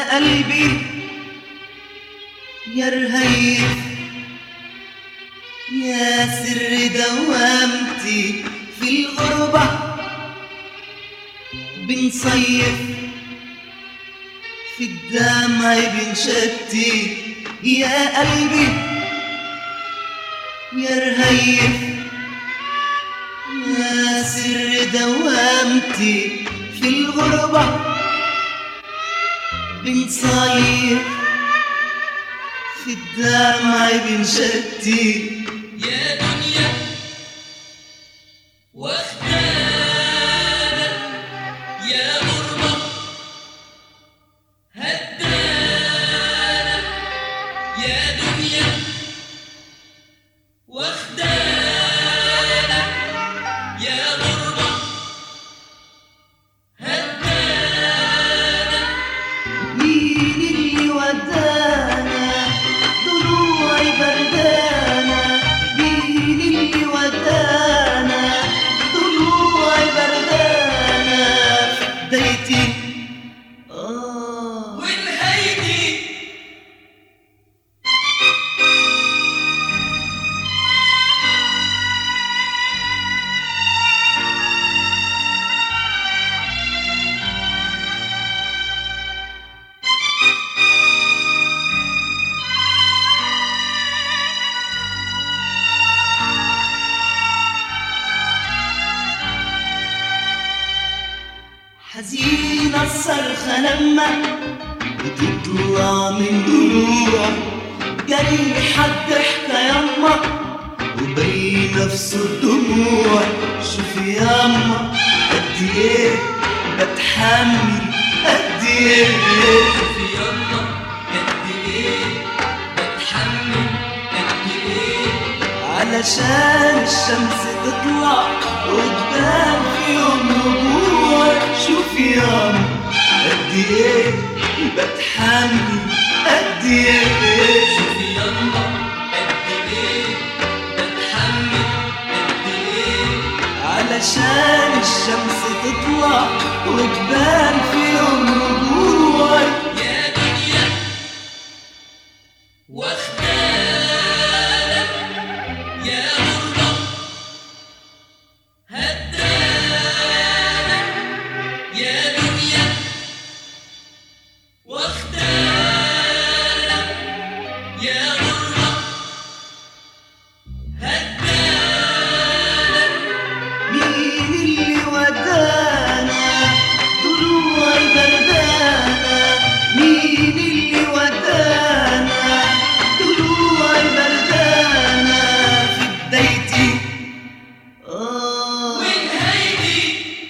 يا قلبي يا رهيف يا سر دوامتي في الغربة بنصيف في الدمع بنشتي يا قلبي يا رهيف يا سر دوامتي في الغربة بنصيف في الدمع بنشتي يا دنيا واخدانا يا غربة هدانا يا دنيا واخدانا يا غربة هدانا مين اللي ودانا ضلوعي بردانة مين اللي ودانا ضلوعي بردانة في بدايتي آه ونهايتي حزينة الصرخة لما بتطلع من ضلوع جريحة الضحكة يما وبين نفس الدموع شوف يما قد ايه بتحمل قد ايه في يما قد ايه بتحمل قد ايه علشان الشمس تطلع وتبان في يوم رجوع شوف ياما قد ايه بتحمل قد ايه شوفي يما قد ايه بتحمل قد ايه علشان الشمس تطلع وتبان في يوم رجوع يا دنيا واخدانا يا غربة هدانا يا دنيا واخدانا يا غربة هدانا مين اللي ودانا ضلوعي بردانة مين اللي ودانا ضلوعي بردانة في بدايتي آه ونهايتي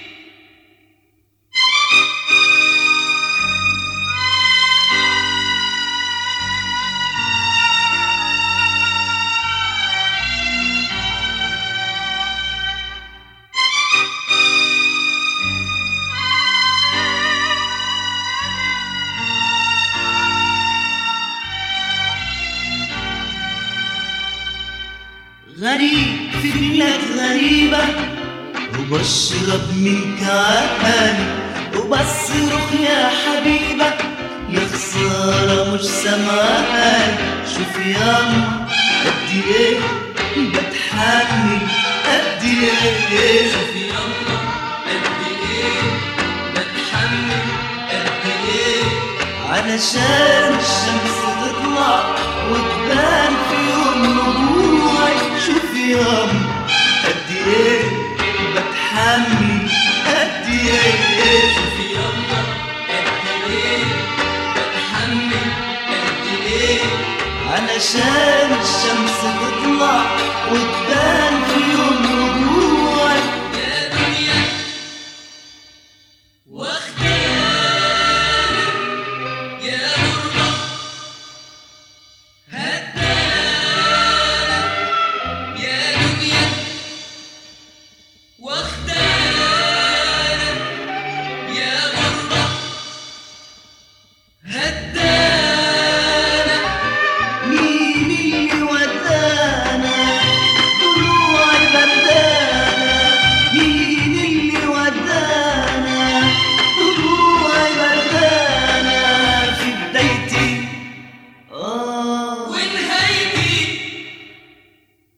غريب في بلاد غريبة وبشرب من كعاني وبصرخ يا حبيبة يا خسارة مش سامعاني شوف ياما قد ايه بتحمل قد ايه شوفي يما قد ايه بتحمل قد ايه علشان الشمس تطلع وتبان في يوم رجوعي شوف ياما